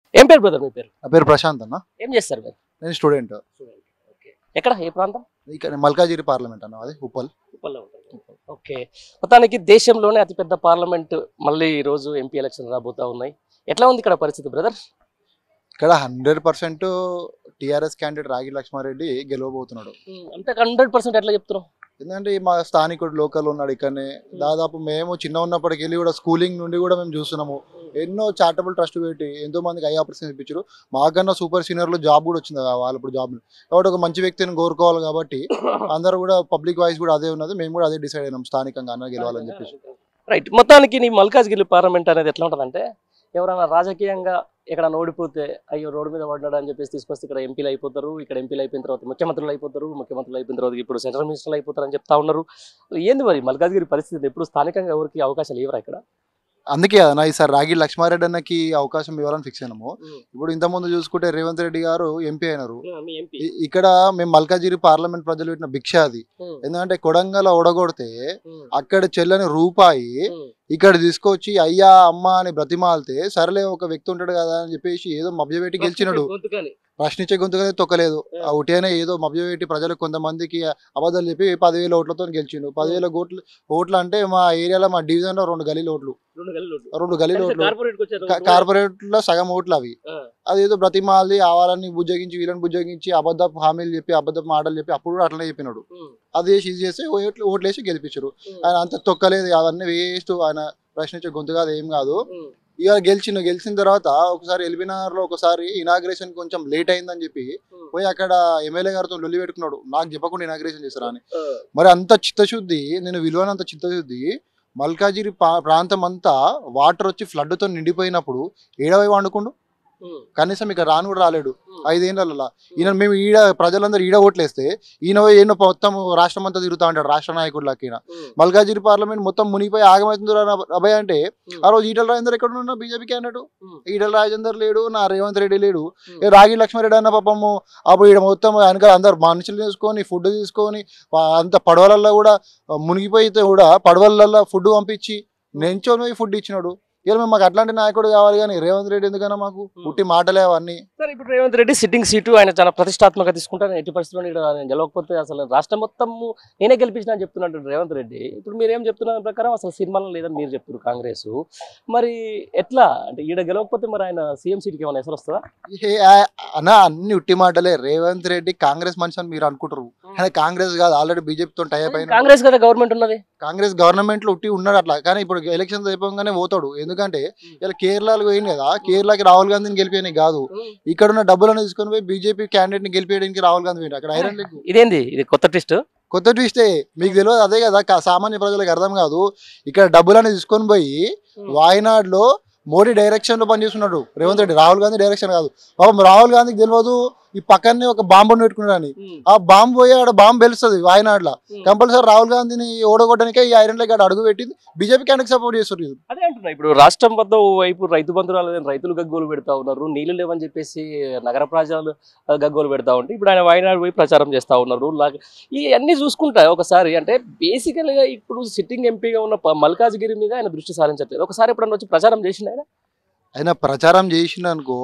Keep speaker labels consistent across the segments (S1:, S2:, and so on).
S1: ఏం పేరు బ్రదర్ మీ పేరు
S2: నా పేరు ప్రశాంత్ అన్న
S1: ఏం చేస్తారు మీరు
S2: నేను స్టూడెంట్
S1: ఓకే ఎక్కడ ఏ ప్రాంతం
S2: ఇక్కడ మల్కాజిరి పార్లమెంట్ అన్న అది ఉప్పల్
S1: ఉప్పల్లో ఉంటుంది ఓకే మొత్తానికి దేశంలోనే అతిపెద్ద పార్లమెంట్ మళ్ళీ ఈ రోజు ఎంపీ ఎలక్షన్ రాబోతా ఉన్నాయి ఎట్లా ఉంది ఇక్కడ పరిస్థితి బ్రదర్
S2: ఇక్కడ హండ్రెడ్ పర్సెంట్ టీఆర్ఎస్ క్యాండిడేట్ రాగి లక్ష్మారెడ్డి గెలవబోతున్నాడు
S1: అంతే హండ్రెడ్ పర్సెంట్ ఎట్లా చెప్తున్నాం
S2: ఎందుకంటే ఈ మా స్థానికుడు లోకల్ ఉన్నాడు ఇక్కడనే దాదాపు మేము చిన్న ఉన్నప్పటికి వెళ్ళి కూడా స్కూలింగ్ నుండి కూడా మేము చూస్తున్నాము ఎన్నో చారిటబుల్ ట్రస్ట్ పెట్టి ఎంతో మందికి ఐ ఆపరేషన్ ఇప్పించారు మాకన్నా సూపర్ సీనియర్లు జాబ్ కూడా వచ్చింది వాళ్ళు ఇప్పుడు జాబ్ కాబట్టి ఒక మంచి వ్యక్తిని కోరుకోవాలి కాబట్టి అందరూ కూడా పబ్లిక్ వాయిస్ కూడా అదే ఉన్నది మేము కూడా అదే డిసైడ్ అయినాం స్థానికంగా అన్న గెలవాలని చెప్పేసి
S1: రైట్ మొత్తానికి నీ మల్కాజ్గిరి పార్లమెంట్ అనేది ఎట్లా ఉంటుందంటే ఎవరైనా రాజకీయంగా ఎక్కడ ఓడిపోతే అయ్యో రోడ్డు మీద పడ్డాడు అని చెప్పేసి తీసుకొస్తే ఇక్కడ ఎంపీలు అయిపోతారు ఇక్కడ ఎంపీలు అయిపోయిన తర్వాత ముఖ్యమంత్రులు అయిపోతారు ముఖ్యమంత్రులు అయిపోయిన తర్వాత ఇప్పుడు సెంట్రల్ మినిస్టర్లు అయిపోతారు అని చెప్తా ఉన్నారు ఏంది మరి మల్కాజ్గిరి పరిస్థితి ఎప్పుడు స్థానికంగా ఎవరికి అవకాశాలు ఇవ్వరా ఇక్కడ
S2: అందుకే అన్న ఈసారి రాగి లక్ష్మారెడ్డి అన్నకి అవకాశం ఇవ్వాలని ఫిక్స్ అయినాము ఇప్పుడు ఇంతకుముందు చూసుకుంటే రేవంత్ రెడ్డి గారు ఎంపీ అయినారు
S1: మీ ఎంపీ
S2: ఇ- ఇక్కడ మేము మల్కాజిరి పార్లమెంట్ ప్రజలు పెట్టిన భిక్ష అది ఎందుకంటే కొడంగల్ ఒడగొడితే అక్కడ చెల్లని రూపాయి ఇక్కడ తీసుకొచ్చి అయ్యా అమ్మ అని బ్రతిమాలితే సరేలే ఒక వ్యక్తి ఉంటాడు కదా అని చెప్పేసి ఏదో మభ్యపెట్టి గెలిచినాడు ప్రశ్నించే గొంతుగానే తొక్కలేదు ఆ ఉటిగానే ఏదో మభ్యపెట్టి ప్రజలకు కొంతమందికి అబద్ధాలు చెప్పి పదివేల ఓట్లతో గెలిచిండు పదివేల ఓట్లు ఓట్లు అంటే మా ఏరియాలో మా డివిజన్ లో రెండు గలీల ఓట్లు రెండు గలీల ఓట్లు కా- కార్పొరేట్ లో సగం ఓట్లు అవి అదేదో బ్రతిమాలి ఆవాలని బుజ్జగించి వీళ్ళని బుజ్జగించి అబద్ధపు హామీలు చెప్పి అబద్ధపు మాటలు చెప్పి అప్పుడు కూడా అట్లనే చెప్పినాడు అది చేసి ఇది చేస్తే ఓట్లు ఓట్లు వేసి గెలిపించారు ఆయన అంత తొక్కలేదు అవన్నీ వేస్ట్ ఆయన ప్రశ్నించే గొంతు కాదు ఏం కాదు ఇక గెలిచిన గెలిచిన తర్వాత ఒకసారి ఎల్బినార్ లో ఒకసారి ఇనాగ్రేషన్ కొంచెం లేట్ అయిందని చెప్పి పోయి అక్కడ ఎమ్మెల్యే గారితో లొల్లి పెట్టుకున్నాడు నాకు చెప్పకుండా ఇనాగ్రేషన్ చేస్తారా అని మరి అంత చిత్తశుద్ధి నేను విలువనంత చిత్తశుద్ధి మల్కాజిరి పా- ప్రాంతం అంతా వాటర్ వచ్చి flood తో నిండిపోయినప్పుడు ఏడవై వండుకుండు కనీసం ఇక రాను కూడా రాలేడు ఐదేళ్ళ ఈయన మేము ఈడ ప్రజలందరూ ఈడ ఓట్లేస్తే ఈయన పోయి ఈయన మొత్తం రాష్ట్రం అంతా తిరుగుతా ఉంటాడు రాష్ట్ర నాయకుడికి ఈయన మల్కాజిరి పార్లమెంట్ మొత్తం మునిగిపోయి ఆగమవుతుంది రా అభయ్ అంటే ఆ రోజు ఈటల రాజేందర్ ఎక్కడ ఉన్నా బీజేపీ క్యాండిడేట్ ఈటల రాజేందర్ లేడు నా రేవంత్ రెడ్డి లేడు ఏ రాగి లక్ష్మారెడ్డి అన్న పాపము అప్పుడు ఈడ మొత్తం వెనకాల అందరు మనుషులు తీసుకొని ఫుడ్ తీసుకొని ఆ అంత పడవలల్లో కూడా ఆ, మునిగిపోయితే కూడా పడవలల్లో ఫుడ్ పంపించి నెంచొని పోయి ఫుడ్ ఇచ్చినాడు ఇలా మేము మాకు అట్లాంటి నాయకుడు కావాలి కానీ రేవంత్ రెడ్డి ఎందుకన్నా మాకు పుట్టి మాటలే అవన్నీ
S1: సరే ఇప్పుడు రేవంత్ రెడ్డి సిట్టింగ్ సీటు ఆయన చాలా ప్రతిష్టాత్మక తీసుకుంటాను ఎట్టి పరిస్థితుల్లో ఇక్కడ ఆయన గెలవకపోతే అసలు రాష్ట్రం మొత్తం నేనే గెలిపించిన అని చెప్తున్నాడు రేవంత్ రెడ్డి ఇప్పుడు మీరు ఏం చెప్తున్న ప్రకారం అసలు సినిమాలో లేదని మీరు చెప్తున్నారు కాంగ్రెస్ మరి ఎట్లా అంటే ఈడ గెలవకపోతే మరి ఆయన సీఎం సీట్కి ఏమైనా ఎసరు వస్తుందా
S2: ఏ ఆ- అన్న అన్ని ఉట్టి మాటలే రేవంత్ రెడ్డి కాంగ్రెస్ మనిషి అని మీరు అనుకుంటారు కానీ కాంగ్రెస్ కాదు ఆల్రెడీ బీజేపీతో టైప్ అయిన
S1: కాంగ్రెస్ కదా గవర్నమెంట్ ఉన్నది
S2: కాంగ్రెస్ గవర్నమెంట్ లో ఉట్టి ఉన్నాడు అట్లా కానీ ఇప్పుడు ఎలక్షన్స్ అయిపోగానే పోతాడు ఎందుకంటే ఇలా కేరళకు పోయింది కదా కేరళకి రాహుల్ గాంధీని గెలిపేయని కాదు ఇక్కడ ఉన్న డబ్బులను తీసుకొని పోయి బీజేపీ క్యాండిడేట్ ని గెలిపేయడానికి రాహుల్ గాంధీ పోయింది అక్కడ ఐరన్ లెగ్
S1: ఇదేంది ఇది కొత్త ట్విస్ట్
S2: కొత్త ట్విస్టే మీకు తెలియదు అదే కదా కా- సామాన్య ప్రజలకు అర్థం కాదు ఇక్కడ డబ్బులని తీసుకొని పోయి వాయనాడులో మోడీ డైరెక్షన్ లో పనిచేస్తున్నాడు రేవంత్ రెడ్డి రాహుల్ గాంధీ డైరెక్షన్ కాదు పాపం రాహుల్ గాంధీకి తెలియదు ఈ పక్కనే ఒక బాంబుని పెట్టుకున్నాడు ఆ బాంబు పోయి ఆడ బాంబు వెలుస్తుంది వాయనాడులో కంపల్సరీ రాహుల్ గాంధీని ఓడగొట్టడానికే ఈ ఐరన్ లెగ్ ఆడ అడుగు పెట్టింది బీజేపీ క్యాండిడేట్ సపోర్ట్ చేస్తారు
S1: అదే అంటున్నా ఇప్పుడు రాష్ట్రం వద్ద వైపు రైతు బంధువులు లేదని రైతులు గగ్గోలు పెడతా ఉన్నారు నీళ్లు లేవని చెప్పేసి నగర ప్రజలు ఆ, గగ్గోలు పెడతా ఉంటే ఇప్పుడు ఆయన వాయనాడు పోయి ప్రచారం చేస్తా ఉన్నారు లాగ- ఈ అన్ని చూసుకుంటా ఒకసారి అంటే బేసికల్గా ఇప్పుడు సిట్టింగ్ ఎంపీగా ఉన్న ప- మల్కాజ్గిరి మీద ఆయన దృష్టి సారించట్లేదు ఒకసారి ఎప్పుడన్నా వచ్చి ప్రచారం చేసిన ఆయన
S2: ఆయన ప్రచారం చేసిండనుకో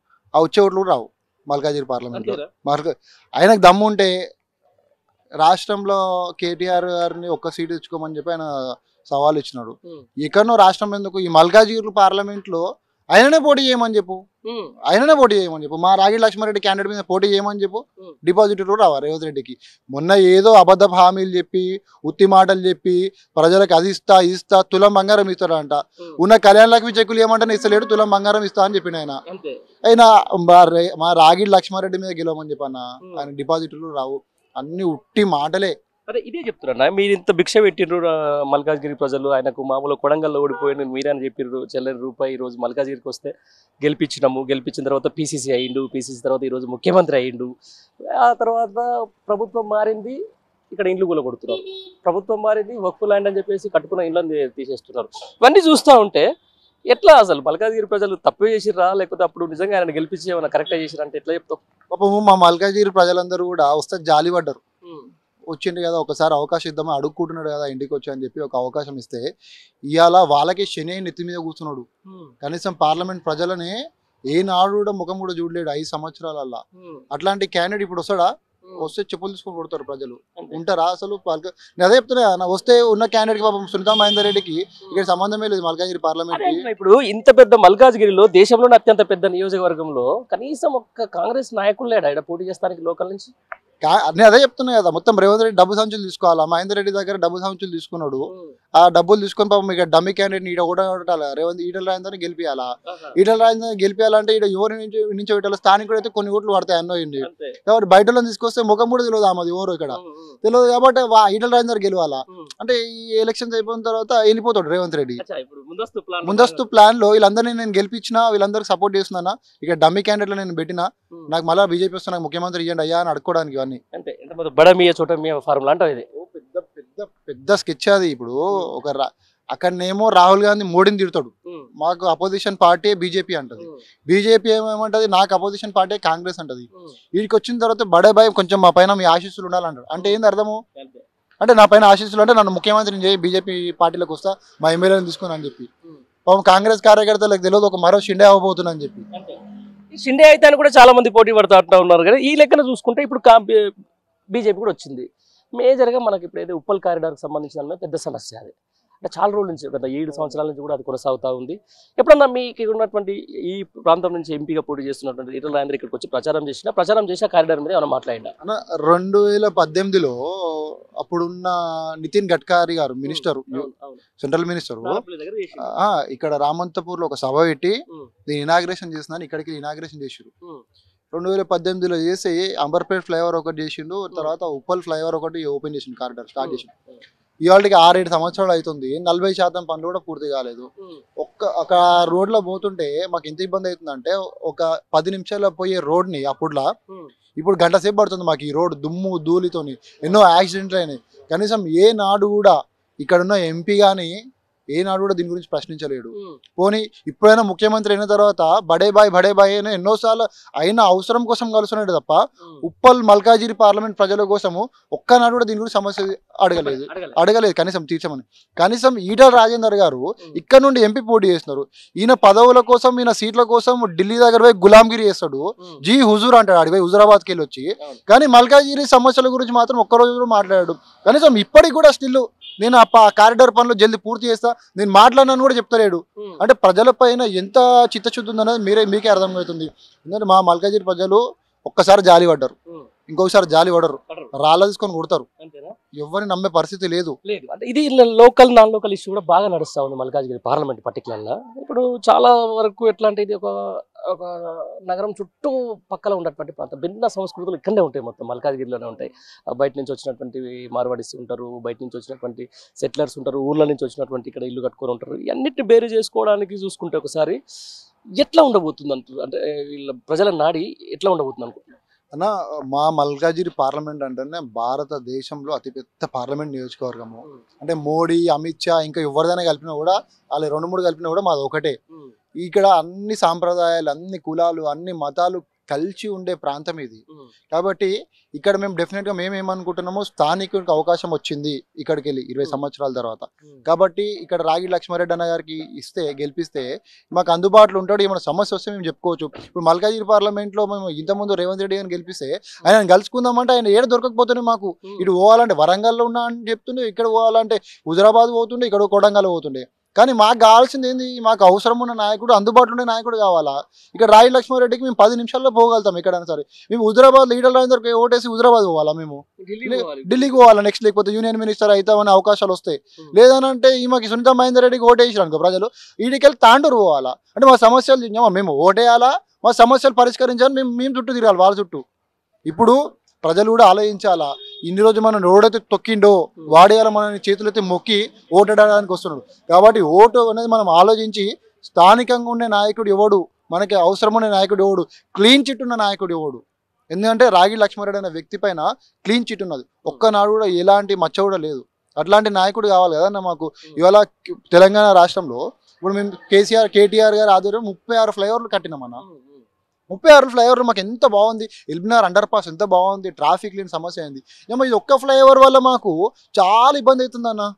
S2: ఆ వచ్చే ఓట్లు కూడా రావు మల్కాజిరి పార్లమెంట్ లో
S1: అంతేనా?
S2: మార్క ఆయనకు దమ్ము ఉంటే రాష్ట్రంలో కేటీఆర్ గారిని ఒక్క సీట్ ఇచ్చుకోమని చెప్పి ఆయన సవాల్ ఇచ్చినాడు
S1: ఉమ్.
S2: ఎక్కడనో రాష్ట్రం ఎందుకు ఈ మల్కాజిగిరి పార్లమెంట్ లో ఆయననే పోటీ చేయమని చెప్పు
S1: ఉమ్.
S2: ఆయననే పోటీ చేయమని చెప్పు మా రాగి లక్ష్మారెడ్డి క్యాండిడేట్ మీద పోటీ చేయమని చెప్పు
S1: ఉమ్.
S2: డిపాజిట్ కూడా రావా రేవంత్ రెడ్డికి మొన్న ఏదో అబద్ధపు హామీలు చెప్పి ఉత్తి మాటలు చెప్పి ప్రజలకు అది ఇస్తా ఇది ఇస్తా తులం బంగారం ఇస్తాడంట
S1: ఉమ్.
S2: ఉన్న కళ్యాణ లక్ష్మి చెక్కులు ఏమంటే ఇస్తలేడు తులం బంగారం ఇస్తా అని చెప్పిన ఆయన
S1: అంతే
S2: అయినా మా రే- మా రాగి లక్ష్మారెడ్డి మీద గెలవమని చెప్పన్న
S1: ఉమ్.
S2: ఆయన డిపాజిట్లు రావు అన్ని ఉట్టి మాటలే
S1: అదే ఇదే చెప్తున్నా మీరు ఇంత భిక్ష పెట్టిండ్రు ఆ, మల్కాజ్గిరి ప్రజలు ఆయనకు మామూలు కొడంగల్లో ఓడిపోయిన మీరే అని చెప్పిర్రు చెల్లని రూపాయి ఈ రోజు మల్కాజ్గిరికి వస్తే గెలిపించినాము గెలిపించిన తర్వాత పీసీసీ అయ్యిండు పీసీసీ తర్వాత ఈ రోజు ముఖ్యమంత్రి అయ్యిండు ఆ తర్వాత ప్రభుత్వం మారింది ఇక్కడ ఇండ్లు కూడా కొడుతున్నారు ప్రభుత్వం మారింది వక్ఫ్ ల్యాండ్ అని చెప్పేసి కట్టుకున్న ఇండ్లను తీ- తీసేస్తున్నారు ఇవన్నీ చూస్తూ ఉంటే ఎట్లా అసలు మల్కాజ్గిరి ప్రజలు తప్పే చేసిర్రా లేకపోతే అప్పుడు నిజంగా ఆయన గెలిపించి ఏమైనా కరెక్ట్ చేసిర్రా అంటే ఎట్లా చెప్తావు
S2: పాపము మా మల్కాజిగిరి ప్రజలందరూ కూడా వస్తే జాలి పడ్డారు వచ్చిండు కదా ఒకసారి అవకాశం ఇద్దామని అడుక్కుంటున్నాడు కదా ఇంటికి వచ్చి అని చెప్పి ఒక అవకాశం ఇస్తే ఇవాళ వాళ్ళకి శని నెత్తి మీద కూర్చున్నాడు కనీసం పార్లమెంట్ ప్రజలని ఏ నాడు కూడా ముఖం కూడా చూడలేడు ఐదు సంవత్సరాలల్లా అట్లాంటి క్యాండిడేట్ ఇప్పుడు వస్తాడా వస్తే చెప్పులు తీసుకొని కొడతారు ప్రజలు ఉంటారా అసలు వాళ్ళకి నేను అదే చెప్తున్నా నా వస్తే ఉన్న క్యాండిడేట్ పాపం సునీతా మహేందర్ రెడ్డికి ఇక్కడ సంబంధమే లేదు మల్కాజిగిరి పార్లమెంట్
S1: అదే అంటున్నా, ఇప్పుడు ఇంత పెద్ద మల్కాజ్గిరిలో దేశంలోనే అత్యంత పెద్ద నియోజకవర్గంలో కనీసం ఒక్క కాంగ్రెస్ నాయకులు లేడా ఇక్కడ పోటీ చేస్తానికి లోకల్ నుంచి
S2: నేను అదే చెప్తున్నా కదా మొత్తం రేవంత్ రెడ్డి డబ్బు సంచులు తీసుకోవాలా మహేందర్ రెడ్డి దగ్గర డబ్బు సంచులు తీసుకున్నాడు ఆ డబ్బులు తీసుకొని పాపం ఇక డమ్మి క్యాండిడేట్ ఈడ కూడా కొట్టాలి రేవంత్ ఈటల రాజేందర్ గెలిపియాలా ఈటల రాజేందర్ గెలిపియాలంటే ఈడ ఎవరి నుంచి నుంచి పెట్టాలి స్థానికుడు అయితే కొన్ని ఓట్లు పడతాయి అన్నో ఇండి
S1: అంతే
S2: కాబట్టి బయట వాళ్ళని తీసుకొస్తే ముఖం కూడా తెలియదు ఆమెది ఎవరు ఇక్కడ తెలియదు కాబట్టి వా- ఈటల రాజేందర్ గెలవాలా అంటే ఈ ఎలక్షన్స్ అయిపోయిన తర్వాత వెళ్ళిపోతాడు రేవంత్ రెడ్డి
S1: అచ్చా, ఇప్పుడు ముందస్తు ప్లాన్
S2: ముందస్తు ప్లాన్ లో వీళ్ళందరినీ నేను గెలిపించిన వీళ్ళందరికి సపోర్ట్ చేస్తున్నానా ఇక డమ్మి క్యాండిడేట్లు నేను పెట్టినా నాకు మళ్ళీ బీజేపీ వస్తే నాకు ముఖ్యమంత్రి ఇవ్వండి అయ్యా అని అడుకోవడానికి ఇవన్నీ
S1: అంతే ఎంత మొత్తం బడ మీయ చోట మీయ ఫార్ములా అంటావు ఇది
S2: పెద్ద పెద్ద పెద్ద స్కెచ్ అది ఇప్పుడు ఒక రా- అక్కడనేమో రాహుల్ గాంధీ మోడీని తిడతాడు మాకు అపోజిషన్ పార్టీ బీజేపీ అంటది బీజేపీ ఏమేమంటది నాకు అపోజిషన్ పార్టీ కాంగ్రెస్ అంటది వీడికి వచ్చిన తర్వాత బడే భయం కొంచెం మా పైన మీ ఆశీస్సులు ఉండాలంటాడు అంటే ఏంది అర్థము
S1: అంతే.
S2: అంటే నా పైన ఆశీస్సులు అంటే నన్ను ముఖ్యమంత్రిని చేయి బీజేపీ పార్టీలోకి వస్తా మా ఎమ్మెల్యేని తీసుకుని అని చెప్పి పాపం కాంగ్రెస్ కార్యకర్తలకు తెలియదు ఒక మరో షిండే అవ్వబోతున్నా అని చెప్పి
S1: ఈ షిండే అయితే అని కూడా చాలా మంది పోటీ పడుతూ అంటూ ఉన్నారు కానీ ఈ లెక్కన చూసుకుంటే ఇప్పుడు బీజేపీ కూడా వచ్చింది మేజర్గా మనకి ఇప్పుడు ఏదో ఉప్పల్ కారిడార్కి సంబంధించిన దాని మీద పెద్ద సమస్య అది అంటే చాలా రోజుల నుంచి గత ఏడు సంవత్సరాల నుంచి కూడా అది కొనసాగుతూ ఉంది ఎప్పుడన్నా మీకు ఉన్నటువంటి ఈ ప్రాంతం నుంచి ఎంపీగా పోటీ చేస్తున్నటువంటి ఈటల రాజేంద్ర ఇక్కడికి వచ్చి ప్రచారం చేసినా ప్రచారం చేసిన కారిడార్ మీద ఏమైనా మాట్లాడినా
S2: అన్న రెండు వేల పద్దెనిమిదిలో అప్పుడున్న నితిన్ గడ్కరీ గారు మినిస్టర్ సెంట్రల్ మినిస్టర్ ఆ, ఇక్కడ రామంతపూర్ లో ఒక సభ పెట్టి
S1: ఉమ్.
S2: నేను ఇనాగ్రేషన్ చేస్తున్నాను ఇక్కడికి ఇనాగ్రేషన్ చేసిరు
S1: ఉమ్.
S2: రెండు వేల పద్దెనిమిదిలో చేసి అంబర్పేట్ ఫ్లైఓవర్ ఒకటి చేసిండు తర్వాత ఉప్పల్ ఫ్లైఓవర్ ఒకటి ఓపెన్ చేసిండు కారిడార్ స్టార్ట్ చేసిండు ఇవాళకి ఆరేడు సంవత్సరాలు అవుతుంది నలభై శాతం పనులు కూడా పూర్తి కాలేదు ఒక్క ఒక రోడ్లో పోతుంటే మాకు ఎంత ఇబ్బంది అవుతుందంటే ఒక పది నిమిషాల్లో పోయే రోడ్ని అప్పుడులా ఇప్పుడు గంట సేపు పడుతుంది మాకు ఈ రోడ్ దుమ్ము ధూళితోని ఎన్నో యాక్సిడెంట్లు అయినాయి కనీసం ఏ నాడు కూడా ఇక్కడున్న ఎంపీ కానీ ఏ నాడు కూడా దీని గురించి ప్రశ్నించలేడు పోనీ ఇప్పుడైనా ముఖ్యమంత్రి అయిన తర్వాత బడే బాయ్ బడే బాయ్ అని ఎన్నోసార్లు అయిన అవసరం కోసం కలుస్తున్నాడు తప్ప ఉప్పల్ మల్కాజిరి పార్లమెంట్ ప్రజల కోసము ఒక్కనాడు కూడా దీని గురించి సమస్య అడగలేదు అడగలేదు కనీసం తీర్చమని కనీసం ఈటల రాజేందర్ గారు ఇక్కడ నుండి ఎంపీ పోటీ చేస్తున్నారు ఈయన పదవుల కోసం ఈయన సీట్ల కోసం ఢిల్లీ దగ్గర పోయి గులాంగిరి చేస్తాడు జీ హుజూర్ అంటాడు ఆడిపోయి హుజురాబాద్కి వెళ్ళి వచ్చి కానీ మల్కాజిరి సమస్యల గురించి మాత్రం ఒక్క రోజు కూడా మాట్లాడాడు కనీసం ఇప్పటికి కూడా స్టిల్ నేను ఆ కారిడార్ పనులు జల్దీ పూర్తి చేస్తా నేను మాట్లాడినాను కూడా చెప్తలేడు అంటే ప్రజల పైన ఎంత చిత్తశుద్ధి ఉందనేది మీరే మీకే అర్థమవుతుంది ఎందుకంటే మా మల్కాజిరి ప్రజలు ఒక్కసారి జాలి పడ్డారు ఇంకొకసారి జాలి పడరు రాళ్ళ తీసుకొని కొడతారు
S1: అంతేనా
S2: ఎవరిని నమ్మే పరిస్థితి లేదు
S1: లేదు అంటే ఇది లోకల్ నాన్ లోకల్ ఇష్యూ కూడా బాగా నడుస్తూ ఉంది మల్కాజ్గిరి పార్లమెంట్ పర్టికులర్గా ఇప్పుడు చాలా వరకు ఎట్లా అంటే ఇది ఒక ఒక నగరం చుట్టూ పక్కల ఉన్నటువంటి ప్రాంతం భిన్న సంస్కృతులు ఇక్కడనే ఉంటాయి మొత్తం మల్కాజ్గిరిలోనే ఉంటాయి ఆ బయట నుంచి వచ్చినటువంటి మార్వాడిస్ ఉంటారు బయట నుంచి వచ్చినటువంటి సెటిలర్స్ ఉంటారు ఊర్ల నుంచి వచ్చినటువంటి ఇక్కడ ఇల్లు కట్టుకొని ఉంటారు ఇవన్నిటిని బేరు చేసుకోవడానికి చూసుకుంటే ఒకసారి ఎట్లా ఉండబోతుంది అంటారు అంటే వీళ్ళ ప్రజల నాడి ఎట్లా ఉండబోతుంది అనుకుంటున్నారు
S2: అన్న మా మల్కాజిరి పార్లమెంట్ అంటేనే భారతదేశంలో అతిపెద్ద పార్లమెంట్ నియోజకవర్గము అంటే మోడీ అమిత్ షా ఇంకా ఎవరిదైనా కలిపినా కూడా వాళ్ళు రెండు మూడు కలిపినా కూడా మాది ఒకటే ఇక్కడ అన్ని సాంప్రదాయాలు అన్ని కులాలు అన్ని మతాలు కలిసి ఉండే ప్రాంతం ఇది కాబట్టి ఇక్కడ మేము డెఫినెట్ గా మేము ఏమనుకుంటున్నామో స్థానికునికి అవకాశం వచ్చింది ఇక్కడికి వెళ్ళి ఇరవై సంవత్సరాల తర్వాత కాబట్టి ఇక్కడ రాగి లక్ష్మారెడ్డి అన్న గారికి ఇస్తే గెలిపిస్తే మాకు అందుబాటులో ఉంటాడు ఏమైనా సమస్య వస్తే మేము చెప్పుకోవచ్చు ఇప్పుడు మల్కాజిరి పార్లమెంట్ లో మేము ఇంతకుముందు రేవంత్ రెడ్డి గారిని గెలిపిస్తే ఆయన కలుసుకుందామంటే ఆయన ఏడ దొరకకపోతేనే మాకు ఇటు పోవాలంటే వరంగల్లో ఉన్నా అని చెప్తుండే ఇక్కడ పోవాలంటే హుజరాబాద్ పోతుండే ఇక్కడ కొడంగల్ పోతుండే కానీ మాకు కావాల్సింది ఏంది మాకు అవసరం ఉన్న నాయకుడు అందుబాటులో ఉండే నాయకుడు కావాలా ఇక్కడ రాయి లక్ష్మారెడ్డికి మేము పది నిమిషాల్లో పోగలుగుతాం ఎక్కడైనా సరే మేము హుజరాబాద్ లీడర్ రాజేందర్కి ఓటేసి హుజరాబాద్ పోవాలా మేము ఢిల్లీకి పోవాలా నెక్స్ట్ లేకపోతే యూనియన్ మినిస్టర్ అవుతామనే అవకాశాలు వస్తాయి లేదనంటే ఈమెకి సునీత మహేందర్ రెడ్డికి ఓటేసారు అనుకో ప్రజలు వీడికెళ్ళి తాండూరు పోవాలా అంటే మా సమస్యలు ఏమో మేము ఓటేయాలా మా సమస్యలు పరిష్కరించాలని మేము మేము చుట్టూ తిరగాలి వాళ్ళ చుట్టూ ఇప్పుడు ప్రజలు కూడా ఆలోచించాలా ఇన్ని రోజు మనం రోడైతే తొక్కిండో వాడేయాల మన చేతులైతే మొక్కి ఓటడానికి వస్తున్నాడు కాబట్టి ఓటు అనేది మనం ఆలోచించి స్థానికంగా ఉండే నాయకుడు ఎవడు మనకి అవసరం ఉండే నాయకుడు ఎవడు క్లీన్ చిట్ ఉన్న నాయకుడు ఎవడు ఎందుకంటే రాగి లక్ష్మారెడ్డి అనే వ్యక్తి పైన క్లీన్ చిట్ ఉన్నది ఒక్కనాడు కూడా ఎలాంటి మచ్చ కూడా లేదు అట్లాంటి నాయకుడు కావాలి కదన్న మాకు ఇవాళ తెలంగాణ రాష్ట్రంలో ఇప్పుడు మేము కేసీఆర్ కేటీఆర్ గారు ఆధ్వర్యం ముప్పై ఆరు ఫ్లైఓవర్లు కట్టినామన్న ముప్పై ఆరు ఫ్లైఓవర్లు మాకు ఎంత బాగుంది ఎల్బినార్ అండర్ పాస్ ఎంత బాగుంది ట్రాఫిక్ లేని సమస్య అయింది ఏమో ఇది ఒక్క ఫ్లైఓవర్ వల్ల మాకు చాలా ఇబ్బంది అవుతుంది అన్న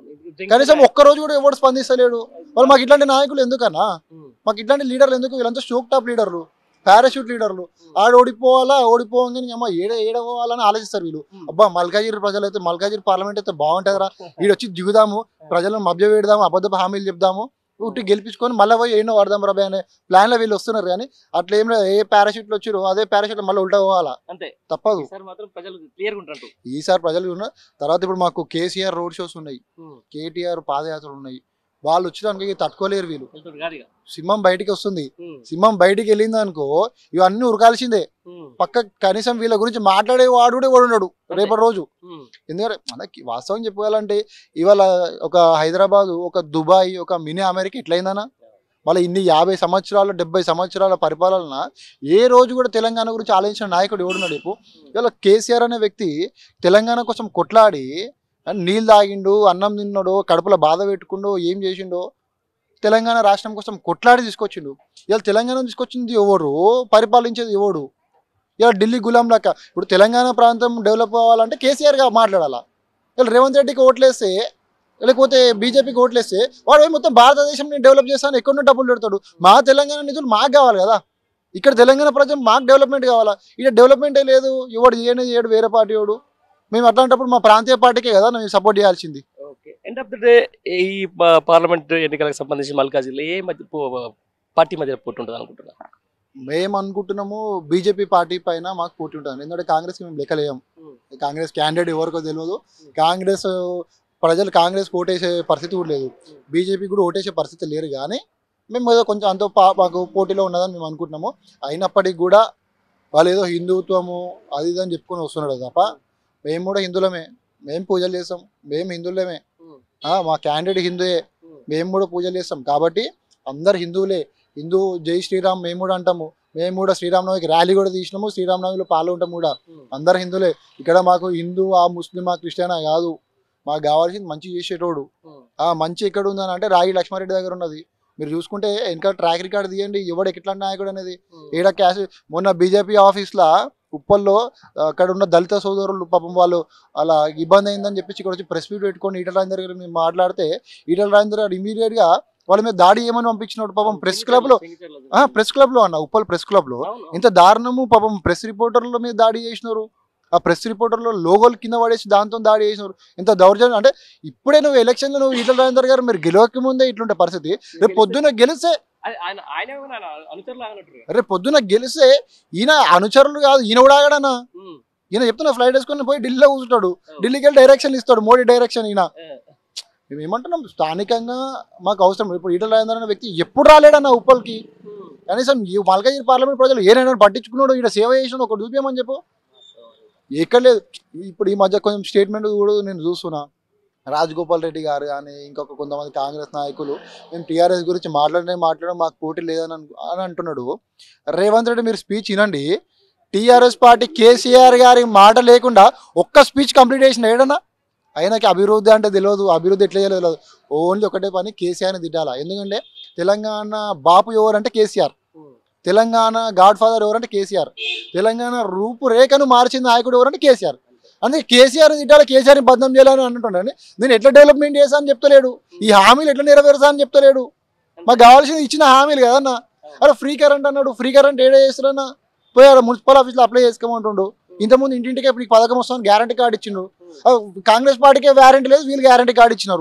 S2: కనీసం ఒక్క రోజు కూడా ఎవడు స్పందిస్తలేడు వాళ్ళు మాకు ఇట్లాంటి నాయకులు ఎందుకన్నా
S1: ఉమ్,
S2: మాకు ఇట్లాంటి లీడర్లు ఎందుకు వీళ్ళంతా షోక్ టాప్ లీడర్లు పారాషూట్ లీడర్లు ఆడ ఓడిపోవాలా ఓడిపోగానే అమ్మ ఏడ ఏడ పోవాలని ఆలోచిస్తారు వీళ్ళు అబ్బా మల్కాజిరి ప్రజలు అయితే మల్కాజిరి పార్లమెంట్ అయితే బాగుంటుందిరా వీడు వచ్చి దిగుదాము ప్రజలను మభ్య పెడదాము అబద్ధపు హామీలు చెప్దాము ఉట్టి గెలిపించుకొని మళ్ళీ పోయి ఎన్నో వాడదాం రబాయ్ అనే ప్లాన్ లో వీళ్ళు వస్తున్నారు కానీ అట్లా ఏం లేదు ఏ పారాషూట్లు వచ్చారు అదే పారాషూట్ మళ్ళీ ఉల్టా పోవాలా
S1: అంతే
S2: తప్పదు
S1: ఈసారి మాత్రం ప్రజలు క్లియర్ గా ఉంటారు
S2: ఈసారి ప్రజలు ఉన్న తర్వాత ఇప్పుడు మాకు కేసీఆర్ రోడ్ షోస్ ఉన్నాయి కేటీఆర్ పాదయాత్రలు ఉన్నాయి వాళ్ళు వచ్చినానికి తట్టుకోలేరు వీళ్ళు
S1: వెళ్తాడు కాదు ఇక.
S2: సింహం బయటికి వస్తుంది
S1: ఉమ్,
S2: సింహం బయటికి వెళ్ళింది అనుకో ఇవన్నీ ఉరకాల్సిందే
S1: ఉమ్,
S2: పక్క కనీసం వీళ్ళ గురించి మాట్లాడే వాడు కూడా ఎవడు ఉన్నాడు రేపటి రోజు
S1: ఉమ్,
S2: ఎందుకంటే మనకి వాస్తవం చెప్పుకోవాలంటే ఇవాళ ఒక హైదరాబాద్ ఒక దుబాయ్ ఒక మినీ అమెరికా ఎట్లయిందనా వాళ్ళ ఇన్ని యాభై సంవత్సరాలు డెబ్బై సంవత్సరాల పరిపాలన ఏ రోజు కూడా తెలంగాణ గురించి ఆలోచించిన నాయకుడు ఎవడున్నాడు ఇప్పుడు ఇవాళ కేసీఆర్ అనే వ్యక్తి తెలంగాణ కోసం కొట్లాడి నీళ్ళు తాగిండు అన్నం తిన్నాడు కడుపులో బాధ పెట్టుకుండో ఏం చేసిండో తెలంగాణ రాష్ట్రం కోసం కొట్లాడి తీసుకొచ్చిండు ఇవాళ తెలంగాణ తీసుకొచ్చింది ఎవరు పరిపాలించేది ఎవడు ఇవాళ ఢిల్లీ గులాం లెక్క ఇప్పుడు తెలంగాణ ప్రాంతం డెవలప్ అవ్వాలంటే కేసీఆర్గా మాట్లాడాలా ఇలా రేవంత్ రెడ్డికి ఓట్లేస్తే లేకపోతే బీజేపీకి ఓట్లేస్తే వాడు పోయి మొత్తం భారతదేశం నేను డెవలప్ చేస్తాను ఎక్కడో డబ్బులు పెడతాడు మా తెలంగాణ నిధులు మాకు కావాలి కదా ఇక్కడ తెలంగాణ ప్రజలు మాకు డెవలప్మెంట్ కావాలా ఇక్కడ డెవలప్మెంటే లేదు ఎవడు చేయని చేయడు వేరే పార్టీ వాడు మేము అట్లాంటప్పుడు మా ప్రాంతీయ పార్టీకే కదా మేము సపోర్ట్ చేయాల్సింది
S1: okay end of the day ఈ పా- పార్లమెంట్ ఎన్నికలకు సంబంధించి మల్కాజిల్లో ఏ మధ్య పో- పార్టీ మధ్య పోటీ ఉంటుంది అనుకుంటున్నా
S2: మేము అనుకుంటున్నాము బీజేపీ పార్టీ పైన మాకు పోటీ ఉంటుంది ఎందుకంటే కాంగ్రెస్కి మేము లెక్కలేము కాంగ్రెస్ క్యాండిడేట్ ఎవరికో తెలియదు కాంగ్రెస్ ప్రజలు కాంగ్రెస్ ఓటేసే పరిస్థితి కూడా లేదు బీజేపీ కూడా ఓటేసే పరిస్థితి లేరు కానీ మేము ఏదో కొంచెం అంత పా- మాకు పోటీలో ఉన్నదని మేము అనుకుంటున్నాము అయినప్పటికీ కూడా వాళ్ళు ఏదో హిందుత్వము అది ఇది అని చెప్పుకొని వస్తున్నాడు తప్ప మేము కూడా హిందువులమే మేము పూజలు చేస్తాం మేము హిందువులమే ఆ, మా క్యాండిడేట్ హిందువే మేము కూడా పూజలు చేస్తాం కాబట్టి అందరు హిందువులే హిందూ జై శ్రీరామ్ మేము కూడా అంటాము మేము కూడా శ్రీరామనవమికి ర్యాలీ కూడా తీసినాము శ్రీరామనవమిలో పాల్గొంటాం కూడా అందరు హిందువులే ఇక్కడ మాకు హిందూ ఆ ముస్లిం ఆ క్రిస్టియన్ ఆ కాదు మాకు కావాల్సింది మంచి చేసేటోడు ఆ మంచి ఎక్కడ ఉందని అంటే రాయి లక్ష్మారెడ్డి దగ్గర ఉన్నది మీరు చూసుకుంటే ఇంకా ట్రాక్ రికార్డ్ తీయండి ఎవడు ఎట్లా నాయకుడు అనేది ఏడ క్యాష్ మొన్న బీజేపీ ఆఫీస్లో ఉప్పల్లో ఆ, అక్కడ ఉన్న దళిత సోదరులు పాపం వాళ్ళు అలా ఇబ్బంది అయిందని చెప్పేసి ఇక్కడ వచ్చి ప్రెస్ మీట్ పెట్టుకొని ఈటల రాజేందర్ గారు మేము మాట్లాడితే ఈటల రాజేందర్ గారు ఇమీడియట్ గా వాళ్ళ మీద దాడి ఏమని పంపించినాడు పాపం ప్రెస్ క్లబ్ లో ప్రెస్ క్లబ్ లో అన్న ఉప్పల్ ప్రెస్ క్లబ్ లో ఇంత దారుణము పాపం ప్రెస్ రిపోర్టర్ల మీద దాడి చేసినారు ఆ ప్రెస్ రిపోర్టర్లో లోగోలు కింద పడేసి దాంతో దాడి చేసినారు ఇంత దౌర్జన్యం అంటే ఇప్పుడే నువ్వు ఎలక్షన్లో నువ్వు ఈటల రాజేందర్ గారు మీరు గెలవక ముందే ఇట్లుంటే పరిస్థితి రేపు పొద్దున గెలిస్తే
S1: ఆయన ఆయన అనుచరులు ఆగినట్టు
S2: రేపు పొద్దున గెలిస్తే ఈయన అనుచరులు కాదు ఈయన కూడా ఆగడనా ఈయన చెప్తున్నా ఫ్లైట్ వేసుకొని పోయి ఢిల్లీలో కూర్చుంటాడు ఢిల్లీకి వెళ్ళి డైరెక్షన్ ఇస్తాడు మోడీ డైరెక్షన్ ఈయన మేము ఏమంటున్నాం స్థానికంగా మాకు అవసరం ఇప్పుడు ఈటల రాజేందర్ అనే వ్యక్తి ఎప్పుడు రాలేడన్న ఉప్పల్కి కనీసం ఈ మల్కాజిరి పార్లమెంట్ ప్రజలు ఏనైనా పట్టించుకున్నాడు ఈయన సేవ చేసిన ఒక చూపించమని చెప్పు ఎక్కడ లేదు ఇప్పుడు ఈ మధ్య కొంచెం స్టేట్మెంట్ కూడా నేను చూస్తున్నా రాజగోపాల్ రెడ్డి గారు కానీ ఇంకొక కొంతమంది కాంగ్రెస్ నాయకులు మేము టీఆర్ఎస్ గురించి మాట్లాడనే మాట్లాడడం మాకు పోటీ లేదని అను- అని అంటున్నాడు రేవంత్ రెడ్డి మీరు స్పీచ్ వినండి టీఆర్ఎస్ పార్టీ కేసీఆర్ గారి మాట లేకుండా ఒక్క స్పీచ్ కంప్లీట్ చేసిన ఏడన్నా ఆయనకి అభివృద్ధి అంటే తెలియదు అభివృద్ధి ఎట్లా చేయలేదు తెలియదు ఓన్లీ ఒకటే పని కేసీఆర్ని తిట్టాలా ఎందుకంటే తెలంగాణ బాపు ఎవరంటే కేసీఆర్ తెలంగాణ గాడ్ ఫాదర్ ఎవరంటే కేసీఆర్ తెలంగాణ రూపురేఖను మార్చిన నాయకుడు ఎవరంటే కేసీఆర్ అందుకే కేసీఆర్ తిట్టాలి కేసీఆర్ని బదనం చేయాలని అంటుంటాను నేను ఎట్లా డెవలప్మెంట్ చేశా అని చెప్తలేడు ఈ హామీలు ఎట్లా నెరవేరుస్తా అని చెప్తలేడు మాకు కావాల్సింది ఇచ్చిన హామీలు కదన్నా అరే ఫ్రీ కరెంట్ అన్నాడు ఫ్రీ కరెంట్ ఏడే చేస్తారన్నా పోయాడు మున్సిపల్ ఆఫీస్లో అప్లై చేసుకోమంటుండు ఇంతకుముందు ఇంటింటికే ఇప్పుడు పథకం వస్తుంది గ్యారంటీ కార్డు ఇచ్చిండు ఆ, కాంగ్రెస్ పార్టీకే వ్యారంటీ లేదు వీళ్ళు గ్యారంటీ కార్డు ఇచ్చినారు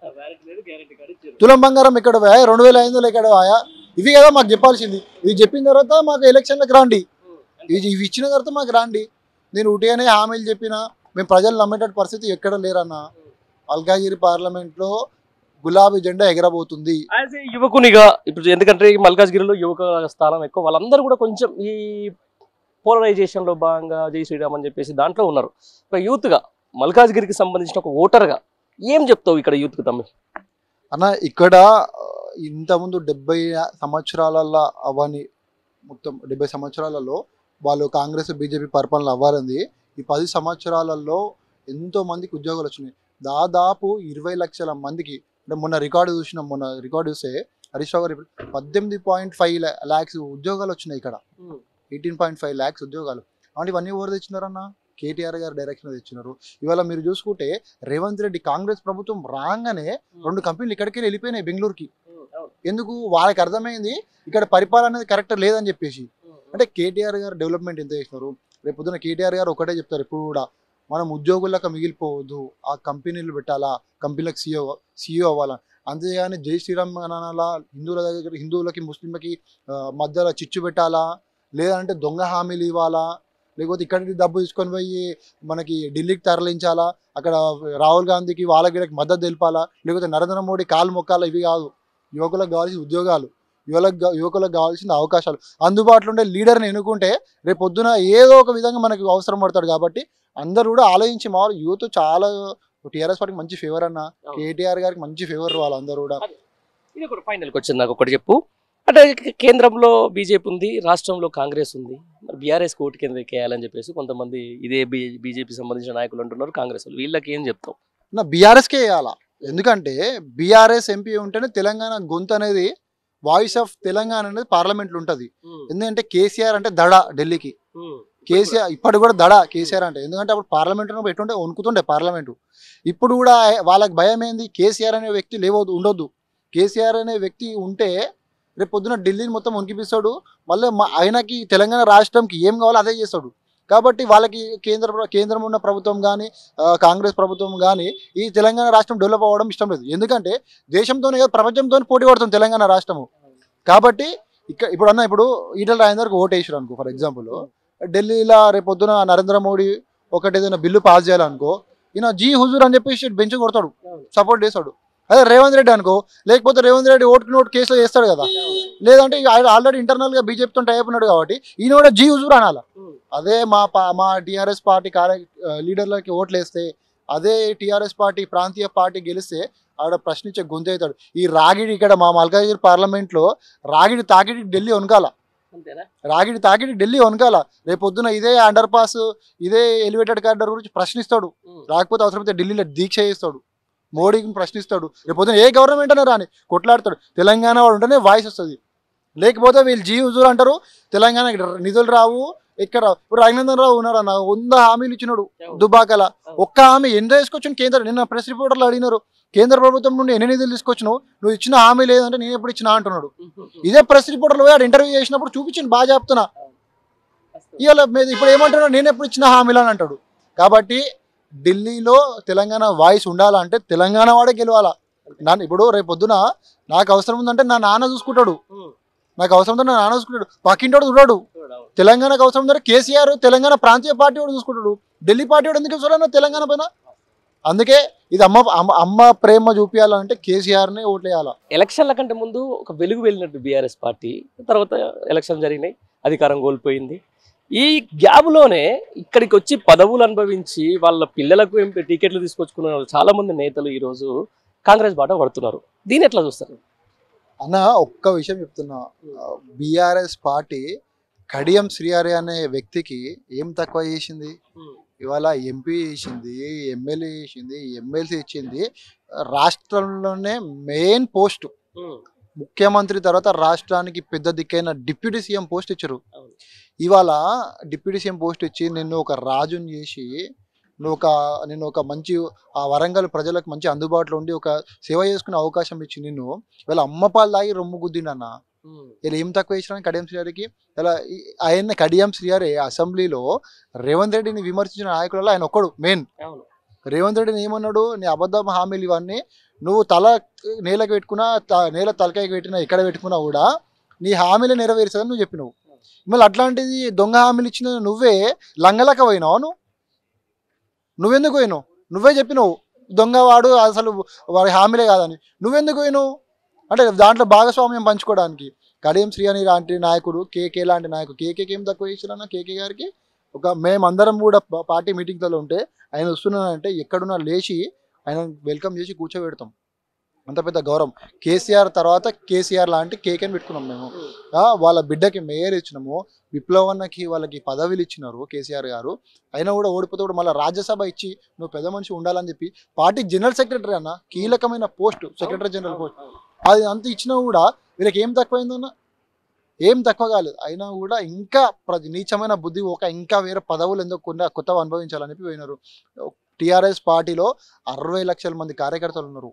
S2: తులం బంగారం ఎక్కడ పోయా రెండు వేల ఐదు వందలు ఎక్కడ పోయా ఇవి కదా మాకు చెప్పాల్సింది ఇవి చెప్పిన తర్వాత మాకు ఎలక్షన్లకు రాండి ఇవి ఇవి ఇచ్చిన తర్వాత మాకు రాండి నేను ఉటిగానే హామీలు చెప్పిన మేము ప్రజలు నమ్మేటట్టు పరిస్థితి ఎక్కడ లేరన్న అల్కాగిరి పార్లమెంట్లో గులాబీ జెండా ఎగరబోతుంది
S1: యాజ్ ఏ యువకునిగా ఇప్పుడు ఎందుకంటే ఈ మల్కాజ్గిరిలో యువక స్థానం ఎక్కువ వాళ్ళందరూ కూడా కొంచెం ఈ పోలరైజేషన్ లో భాగంగా జై శ్రీరామ్ అని చెప్పేసి దాంట్లో ఉన్నారు ఒక యూత్ గా మల్కాజ్గిరికి సంబంధించిన ఒక ఓటర్ గా ఏం చెప్తావు ఇక్కడ యూత్ కి తమ్మి
S2: అన్న ఇక్కడ ఆ, ఇంతకుముందు డెబ్బై సంవత్సరాలలో అవని మొత్తం డెబ్బై సంవత్సరాలలో వాళ్ళు కాంగ్రెస్ బీజేపీ పరిపాలన అవ్వాలంది ఈ పది సంవత్సరాలలో ఎంతో మందికి ఉద్యోగాలు వచ్చినాయి దాదాపు ఇరవై లక్షల మందికి అంటే మొన్న రికార్డు చూసినాం మొన్న రికార్డు చూస్తే హరీష్ రావు గారు ఇప్పుడు పద్దెనిమిది పాయింట్ ఫైవ్ ల్యాక్స్ ఉద్యోగాలు వచ్చినాయి ఇక్కడ ఎయిటీన్ పాయింట్ ఫైవ్ ల్యాక్స్ ఉద్యోగాలు అంటే ఇవన్నీ ఎవరు తెచ్చినారన్న కేటీఆర్ గారు డైరెక్షన్ తెచ్చినారు ఇవాళ మీరు చూసుకుంటే రేవంత్ రెడ్డి కాంగ్రెస్ ప్రభుత్వం రాగానే రెండు కంపెనీలు ఇక్కడికి వెళ్ళిపోయినాయి బెంగళూరుకి ఎందుకు వాళ్ళకి అర్థమైంది ఇక్కడ పరిపాలన అనేది కరెక్ట్ లేదని చెప్పేసి అంటే కేటీఆర్ గారు డెవలప్మెంట్ ఎంత చేసినారు రేపు పొద్దున కేటీఆర్ గారు ఒకటే చెప్తారు ఎప్పుడు కూడా మనం ఉద్యోగులకు మిగిలిపోవద్దు ఆ కంపెనీలు పెట్టాలా కంపెనీలకు సీఓ సీఈఓ అవ్వాలా అంతేగాని జై శ్రీరామ్ అనాలా హిందువుల దగ్గర హిందువులకి ముస్లింలకి ఆ, మధ్యలో చిచ్చు పెట్టాలా లేదంటే దొంగ హామీలు ఇవ్వాలా లేకపోతే ఇక్కడికి డబ్బు తీసుకొని పోయి మనకి ఢిల్లీకి తరలించాలా అక్కడ రాహుల్ గాంధీకి వాళ్ళకి వీళ్ళకి మద్దతు తెలిపాలా లేకపోతే నరేంద్ర మోడీ కాలు మొక్కాలా ఇవి కాదు యువకులకు కావాల్సిన ఉద్యోగాలు యువలకు గా- యువకులకు కావాల్సిన అవకాశాలు అందుబాటులో ఉండే లీడర్ని ఎన్నుకుంటే రేపు పొద్దున ఏదో ఒక విధంగా మనకు అవసరం పడతాడు కాబట్టి అందరూ కూడా ఆలోచించి మామూలు యూత్ చాలా టీఆర్ఎస్ పార్టీకి మంచి ఫేవర్ అన్న
S1: అవును.
S2: కేటీఆర్ గారికి మంచి ఫేవర్ వాళ్ళందరూ కూడా
S1: ఇది ఒకటి ఫైనల్కి వచ్చింది నాకు ఒకటి చెప్పు అంటే కే- కేంద్రంలో బీజేపీ ఉంది రాష్ట్రంలో కాంగ్రెస్ ఉంది మరి బీఆర్ఎస్ కోర్టు కింద వేయాలని చెప్పేసి కొంతమంది ఇదే బీ బీజేపీ సంబంధించిన నాయకులు అంటున్నారు కాంగ్రెస్ వాళ్ళు వీళ్ళకి ఏం చెప్తాం
S2: నా బీఆర్ఎస్కే వేయాలా ఎందుకంటే బీఆర్ఎస్ ఎంపీ ఉంటేనే తెలంగాణ గొంతు అనేది వాయిస్ ఆఫ్ తెలంగాణ అనేది పార్లమెంట్లో ఉంటుంది ఎందుకంటే కేసీఆర్ అంటే దడ ఢిల్లీకి కేసీఆర్ ఇప్పుడు కూడా దడ కేసీఆర్ అంటే ఎందుకంటే అప్పుడు పార్లమెంట్ ఉన్నప్పుడు ఎటుండే వణుకుతుండే పార్లమెంటు ఇప్పుడు కూడా వాళ్ళకి భయం ఏంది కేసీఆర్ అనే వ్యక్తి లేవద్దు ఉండొద్దు కేసీఆర్ అనే వ్యక్తి ఉంటే రేపు పొద్దున ఢిల్లీని మొత్తం వణికిపిస్తాడు మళ్ళీ మా ఆయనకి తెలంగాణ రాష్ట్రంకి ఏం కావాలో అదే చేస్తాడు కాబట్టి వాళ్ళకి కేంద్ర ప్ర- కేంద్రం ఉన్న ప్రభుత్వం కానీ కాంగ్రెస్ ప్రభుత్వం కానీ ఈ తెలంగాణ రాష్ట్రం డెవలప్ అవ్వడం ఇష్టం లేదు ఎందుకంటే దేశంతోనే కాదు ప్రపంచంతో పోటీ పడుతుంది తెలంగాణ రాష్ట్రము కాబట్టి ఇక్కడ ఇప్పుడు అన్న ఇప్పుడు ఈటల రాజేందర్కి ఓటు వేసారు అనుకో ఫర్ ఎగ్జాంపుల్ ఢిల్లీలో రేపు పొద్దున నరేంద్ర మోడీ ఒకటి ఏదైనా బిల్లు పాస్ చేయాలనుకో ఈయన జీ హుజూర్ అని చెప్పేసి బెంచ్ కొడతాడు సపోర్ట్ చేస్తాడు అదే రేవంత్ రెడ్డి అనుకో లేకపోతే రేవంత్ రెడ్డి ఓటుకి నోటు కేసులో చేస్తాడు కదా లేదంటే ఆయన ఆల్రెడీ ఇంటర్నల్ గా బీజేపీతో టైప్ ఉన్నాడు కాబట్టి ఈయన కూడా జీ హుజూర్ అనాల అదే మా పా- మా టీఆర్ఎస్ పార్టీ కార్య ఆ, లీడర్లకి ఓట్లు వేస్తే అదే టీఆర్ఎస్ పార్టీ ప్రాంతీయ పార్టీ గెలిస్తే ఆడ ప్రశ్నించే గొంతు అవుతాడు ఈ రాగిడి ఇక్కడ మా మల్కాజ్గిరి పార్లమెంట్ లో రాగిడి తాకిడి ఢిల్లీ వనకాల
S1: అంతేనా
S2: రాగిడి తాకిడి ఢిల్లీ వనకాల రేపు పొద్దున ఇదే అండర్ పాస్ ఇదే ఎలివేటెడ్ కార్డర్ గురించి ప్రశ్నిస్తాడు రాకపోతే అవసరమైతే ఢిల్లీలో దీక్ష చేస్తాడు మోడీని ప్రశ్నిస్తాడు రేపు పొద్దున ఏ గవర్నమెంట్ అయినా రాని కొట్లాడతాడు తెలంగాణ వాడు ఉంటేనే వాయిస్ వస్తుంది లేకపోతే వీళ్ళు జీ హుజూర్ అంటారు తెలంగాణకి నిధులు రావు ఇక్కడ ఇప్పుడు రఘునందన్ రావు ఉన్నాడు అన్న వంద హామీలు ఇచ్చినాడు దుబాకల ఒక్క హామీ ఎంత తీసుకొచ్చిన కేంద్ర నిన్న ప్రెస్ రిపోర్టర్లు అడిగినారు కేంద్ర ప్రభుత్వం నుండి ఎన్ని నిధులు తీసుకొచ్చినావు నువ్వు ఇచ్చిన హామీ లేదంటే నేను ఎప్పుడు ఇచ్చినా అంటున్నాడు ఇదే ప్రెస్ రిపోర్టర్లు పోయి ఇంటర్వ్యూ చేసినప్పుడు చూపించింది బాగా చెప్తున్నా ఇవాళ మీద ఇప్పుడు ఏమంటున్నాడు నేను ఎప్పుడు ఇచ్చిన హామీలు అని అంటాడు కాబట్టి ఢిల్లీలో తెలంగాణ వాయిస్ ఉండాలంటే తెలంగాణ వాడే గెలవాలా నన్ను ఇప్పుడు రేపు పొద్దున నాకు అవసరం ఉందంటే నా నాన్న చూసుకుంటాడు నాకు అవసరం ఉందంటే నా నాన్న చూసుకుంటాడు పక్కింటోడు చూడాడు తెలంగాణకు అవసరం ఉందంటే కేసీఆర్ తెలంగాణ ప్రాంతీయ పార్టీ వాడు చూసుకుంటాడు ఢిల్లీ పార్టీ వాడు ఎందుకు చూడాలన్నా తెలంగాణ పైన అందుకే ఇది అమ్మ అమ్మ అమ్మ ప్రేమ చూపించాలంటే కేసీఆర్నే ఓట్లేయాలా
S1: ఎలక్షన్ల కంటే ముందు ఒక వెలుగు వెళ్ళినట్టు బీఆర్ఎస్ పార్టీ తర్వాత ఎలక్షన్ జరిగినాయి అధికారం కోల్పోయింది ఈ గ్యాబ్లోనే ఇక్కడికి వచ్చి పదవులు అనుభవించి వాళ్ళ పిల్లలకు ఏం టికెట్లు తీసుకొచ్చుకున్న వాళ్ళు చాలా మంది నేతలు ఈరోజు కాంగ్రెస్ బాట పడుతున్నారు దీన్ని ఎట్లా చూస్తారు
S2: అన్న ఒక్క విషయం చెప్తున్నా బీఆర్ఎస్ పార్టీ కడియం శ్రీహరి అనే వ్యక్తికి ఏం తక్కువ చేసింది ఇవాళ ఎంపీ చేసింది ఎమ్మెల్యే చేసింది ఎమ్మెల్సీ ఇచ్చింది రాష్ట్రంలోనే మెయిన్ పోస్ట్ ముఖ్యమంత్రి తర్వాత రాష్ట్రానికి పెద్ద దిక్కైన డిప్యూటీ సీఎం పోస్ట్ ఇచ్చారు
S1: అవును.
S2: ఇవాళ డిప్యూటీ సీఎం పోస్ట్ ఇచ్చి నిన్ను ఒక రాజుని చేసి నువ్వు ఒక నేను ఒక మంచి ఆ వరంగల్ ప్రజలకు మంచి అందుబాటులో ఉండి ఒక సేవ చేసుకునే అవకాశం ఇచ్చి నిన్ను ఇవాళ అమ్మ పాలు తాగి రొమ్ము గుద్దిండన్న ఇలా ఏం తక్కువ చేసిన కడియం శ్రీహరికి ఇలా ఈ- ఆయన కడియం శ్రీహరి అసెంబ్లీలో రేవంత్ రెడ్డిని విమర్శించిన నాయకులలో ఆయన ఒక్కడు మెయిన్
S1: అవును
S2: రేవంత్ రెడ్డిని ఏమన్నాడు నీ అబద్ధం హామీలు ఇవన్నీ నువ్వు తల నేలకు పెట్టుకున్నా త- నేల తలకాయకి పెట్టినా ఎక్కడ పెట్టుకున్నా కూడా నీ హామీలు నెరవేరుస్తుందని నువ్వు చెప్పినావు మళ్ళీ అట్లాంటిది దొంగ హామీలు ఇచ్చిన నువ్వే లంగలక పోయినావు నువ్వు నువ్వెందుకు పోయినావు నువ్వే చెప్పినావు దొంగవాడు అసలు వాడి హామీలే కాదని నువ్వెందుకు పోయినావు అంటే దాంట్లో భాగస్వామ్యం పంచుకోవడానికి కడియం శ్రీహరి లాంటి నాయకుడు కేకే లాంటి నాయకుడు కేకేకి ఏం తక్కువ చేసినా కేకే గారికి ఒక మేమందరం కూడా ప- పార్టీ మీటింగ్లలో ఉంటే ఆయన వస్తున్నానంటే ఎక్కడున్నా లేచి ఆయన వెల్కమ్ చేసి కూర్చోబెడతాం అంత పెద్ద గౌరవం కేసీఆర్ తర్వాత కేసీఆర్ లాంటి కేకేని పెట్టుకున్నాం మేము ఆ, వాళ్ళ బిడ్డకి మేయర్ ఇచ్చినాము విప్లవన్నకి వాళ్ళకి పదవిలు ఇచ్చినారు కేసీఆర్ గారు అయినా కూడా ఓడిపోతే కూడా మళ్ళీ రాజ్యసభ ఇచ్చి నువ్వు పెద్ద మనిషి ఉండాలని చెప్పి పార్టీ జనరల్ సెక్రటరీ అన్న కీలకమైన పోస్ట్ సెక్రటరీ జనరల్ పోస్ట్ అది అంత ఇచ్చినా కూడా వీళ్ళకి ఏం తక్కువైందన్న ఏం తక్కువ కాలేదు అయినా కూడా ఇంకా ప్రతి నీచమైన బుద్ధి ఒక ఇంకా వేరే పదవులు ఎందుకు కొన్ని కొత్తవి అనుభవించాలని చెప్పి పోయినారు టిఆర్ఎస్ పార్టీలో అరవై లక్షల మంది కార్యకర్తలు ఉన్నారు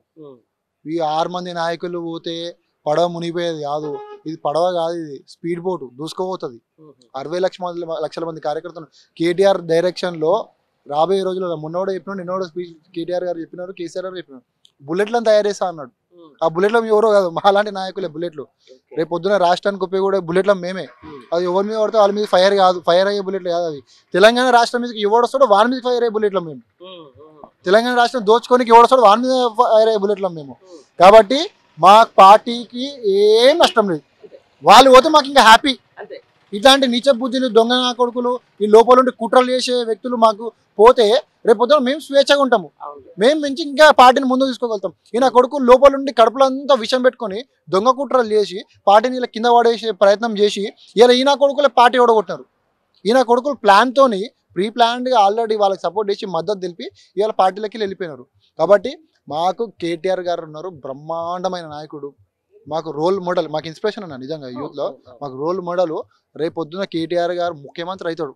S2: ఈ ఆరు మంది నాయకులు పోతే పడవ మునిగిపోయేది కాదు ఇది పడవ కాదు ఇది స్పీడ్ బోటు దూసుకోపోతుంది అరవై లక్షల మంది లక్షల మంది కార్యకర్తలు కేటీఆర్ డైరెక్షన్ లో రాబోయే రోజుల్లో మొన్నోడు చెప్పినాడు నిన్నోడు స్పీచ్ కేటీఆర్ గారు చెప్పినారు కేసీఆర్ గారు చెప్పినారు బుల్లెట్లను తయారు చేస్తా అన్నాడు ఆ బుల్లెట్లు ఎవరో కాదు మాలాంటి నాయకులే బుల్లెట్లు రేపు పొద్దున రాష్ట్రానికి ఉపయోగపడే బుల్లెట్ల మేమే అది ఎవరి మీద పడితే వాళ్ళ మీద ఫైర్ కాదు ఫైర్ అయ్యే బుల్లెట్లు కాదు అవి తెలంగాణ రాష్ట్రం మీదకి ఎవడు వస్తాడో వాడి మీద ఫైర్ అయ్యే బుల్లెట్లు మేము తెలంగాణ రాష్ట్రం దోచుకోనికి ఎవడు వస్తాడో వాడి మీద ఫైర్ అయ్యే బుల్లెట్లు మేము కాబట్టి మా పార్టీకి ఏం నష్టం లేదు వాళ్ళు పోతే మాకు ఇంకా హ్యాపీ
S1: అంతే.
S2: ఇట్లాంటి నీచ బుద్ధులు దొంగ నా కొడుకులు ఈ లోపల ఉండి కుట్రలు చేసే వ్యక్తులు మాకు పోతే రేపు పొద్దున మేము స్వేచ్ఛగా ఉంటాము మేము మంచి ఇంకా పార్టీని ముందుకు తీసుకోగలుగుతాం ఈయన కొడుకు లోపల ఉండి కడుపులో అంతా విషం పెట్టుకొని దొంగ కుట్రలు చేసి పార్టీని ఇలా కింద పడేసే ప్రయత్నం చేసి ఇలా ఈయన కొడుకులే పార్టీ ఓడగొట్టినారు ఈయన కొడుకులు ప్లాన్తోని ప్రీ ప్లాన్డ్గా ఆల్రెడీ వాళ్ళకి సపోర్ట్ చేసి మద్దతు తెలిపి ఇవాళ పార్టీలకి వెళ్ళిపోయినారు కాబట్టి మాకు కేటీఆర్ గారు ఉన్నారు బ్రహ్మాండమైన నాయకుడు మాకు రోల్ మోడల్ మాకు ఇన్స్పిరేషన్ అన్న నిజంగా యూత్లో మాకు రోల్ మోడల్ రేపు పొద్దున కేటీఆర్ గారు ముఖ్యమంత్రి అవుతాడు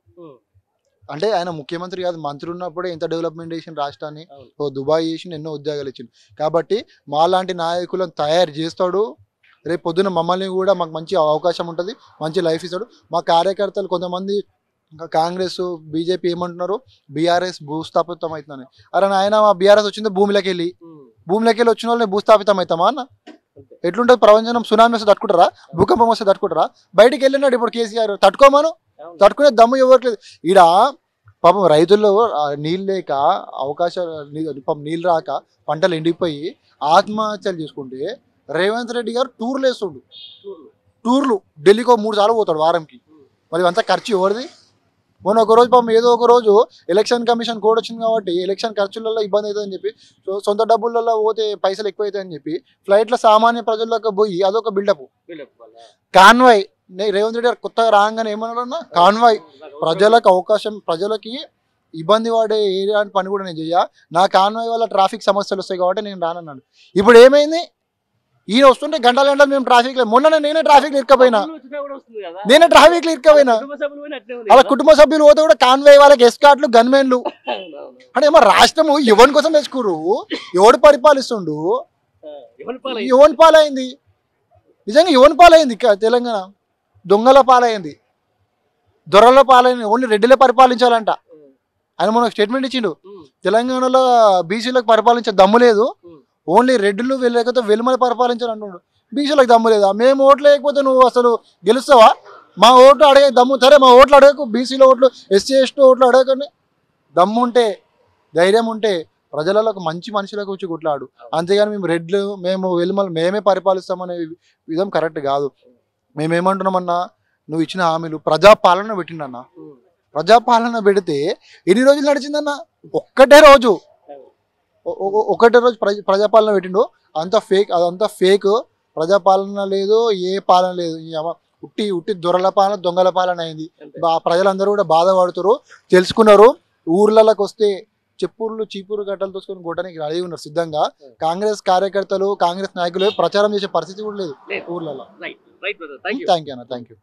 S2: అంటే ఆయన ముఖ్యమంత్రి కాదు మంత్రి ఉన్నప్పుడే ఎంత డెవలప్మెంట్ చేసిన రాష్ట్రాన్ని
S1: అవును.
S2: ఓ దుబాయ్ చేసి ఎన్నో ఉద్యోగాలు ఇచ్చింది కాబట్టి మాలాంటి నాయకులను తయారు చేస్తాడు రేపు పొద్దున మమ్మల్ని కూడా మాకు మంచి అవకాశం ఉంటుంది మంచి లైఫ్ ఇస్తాడు మా కార్యకర్తలు కొంతమంది ఇంకా కాంగ్రెస్ బీజేపీ ఏమంటున్నారు బీఆర్ఎస్ భూస్థాపితం అవుతుందని అరే ఆయన మా బీఆర్ఎస్ వచ్చింది భూమిలోకి వెళ్ళి భూమిలోకి వెళ్ళి వచ్చిన వాళ్ళని భూస్థాపితం అవుతామా అన్న ఎట్లుంటుంది ప్రపంచం సునామీ వస్తే తట్టుకుంటారా భూకంపం వస్తే తట్టుకుంటారా బయటికి వెళ్ళినాడు ఇప్పుడు కేసీఆర్ తట్టుకోమను తట్టుకునే దమ్ము ఇవ్వట్లేదు ఈడ పాపం రైతుల్లో ఆ, నీళ్ళు లేక అవకాశాలు నీ- పాపం నీళ్ళు రాక పంటలు ఎండిపోయి ఆత్మహత్యలు చేసుకుంటే రేవంత్ రెడ్డి గారు టూర్లు వేస్తుండు టూర్లు ఢిల్లీకి ఒక మూడు సార్లు పోతాడు వారంకి మరి అంతా ఖర్చు ఎవరిది మొన్న ఒక రోజు పాపం ఏదో ఒక రోజు ఎలక్షన్ కమిషన్ కోడ్ వచ్చింది కాబట్టి ఎలక్షన్ ఖర్చులలో ఇబ్బంది అవుతుందని చెప్పి సో సొంత డబ్బులలో పోతే పైసలు ఎక్కువ అవుతాయని చెప్పి ఫ్లైట్లో సామాన్య ప్రజల్లోకి పోయి అదొక బిల్డప్ కాన్వాయ్ నే- రేవంత్ రెడ్డి గారు కొత్తగా రాగానే ఏమన్నాడన్నా కాన్వాయ్ ప్రజలకు అవకాశం ప్రజలకి ఇబ్బంది పడే ఏరియా పని కూడా నేను చెయ్య నా కాన్వాయ్ వల్ల ట్రాఫిక్ సమస్యలు వస్తాయి కాబట్టి నేను రానన్నాడు ఇప్పుడు ఏమైంది ఈయన వస్తుంటే గంటల గంటలు మేము ట్రాఫిక్ మొన్న నేనే ట్రాఫిక్ ఇరుకపోయినా నేనే ట్రాఫిక్ ఇరుకపోయినా అలా కుటుంబ సభ్యులు పోతే కూడా కాన్వాయ్ వాళ్ళకి ఎస్కాట్లు గన్మెన్లు అంటే ఏమో రాష్ట్రము ఎవరి కోసం తెచ్చుకోరు ఎవడు పరిపాలిస్తుండు యువన్ పాలైంది నిజంగా యువన్ పాలైంది ఇక తెలంగాణ దొంగల పాలైంది దొరల పాలైంది ఓన్లీ రెడ్డిలే పరిపాలించాలంట ఆయన మనకు స్టేట్మెంట్ ఇచ్చిండు తెలంగాణలో బీసీలకు పరిపాలించే దమ్ము లేదు ఓన్లీ రెడ్డిలు లేకపోతే వెలుమల పరిపాలించాలంటున్నాడు బీసీలకు దమ్ము లేదా మేము ఓట్లు లేకపోతే నువ్వు అసలు గెలుస్తావా మా ఓట్లు అడిగే దమ్ము సరే మా ఓట్లు అడగకు బీసీలో ఓట్లు ఎస్సీ ఎస్టీ ఓట్లు అడగకండి దమ్ము ఉంటే ధైర్యం ఉంటే ప్రజలలో ఒక మంచి మనుషులకు వచ్చి కొట్లాడు అంతేగాని మేము రెడ్లు మేము వెలుమలు మేమే పరిపాలిస్తామనే విధం కరెక్ట్ కాదు మేమేమంటున్నామన్నా నువ్వు ఇచ్చిన హామీలు ప్రజాపాలన పెట్టిండన్న ప్రజాపాలన పెడితే ఎన్ని రోజులు నడిచిందన్న ఒక్కటే రోజు ఒ- ఒ- ఒకటే రోజు ప్రజ ప్రజాపాలన పెట్టిండు అంత ఫేక్ అదంతా ఫేక్ ప్రజాపాలన లేదు ఏ పాలన లేదు ఈ అమ్మ ఉట్టి ఉట్టి దొరల పాలన దొంగల పాలన అయింది బా- ప్రజలందరూ కూడా బాధపడుతారు తెలుసుకున్నారు ఊర్లలోకి వస్తే చెప్పుర్లు చీపురు గడ్డలు తోసుకొని కొట్టడానికి రెడీ ఉన్నారు సిద్ధంగా కాంగ్రెస్ కార్యకర్తలు కాంగ్రెస్ నాయకులు ప్రచారం చేసే పరిస్థితి కూడా లేదు
S1: లేదు.
S2: ఊర్లలో
S1: right right brother thank you
S2: thank you అన్న థ్యాంక్ యూ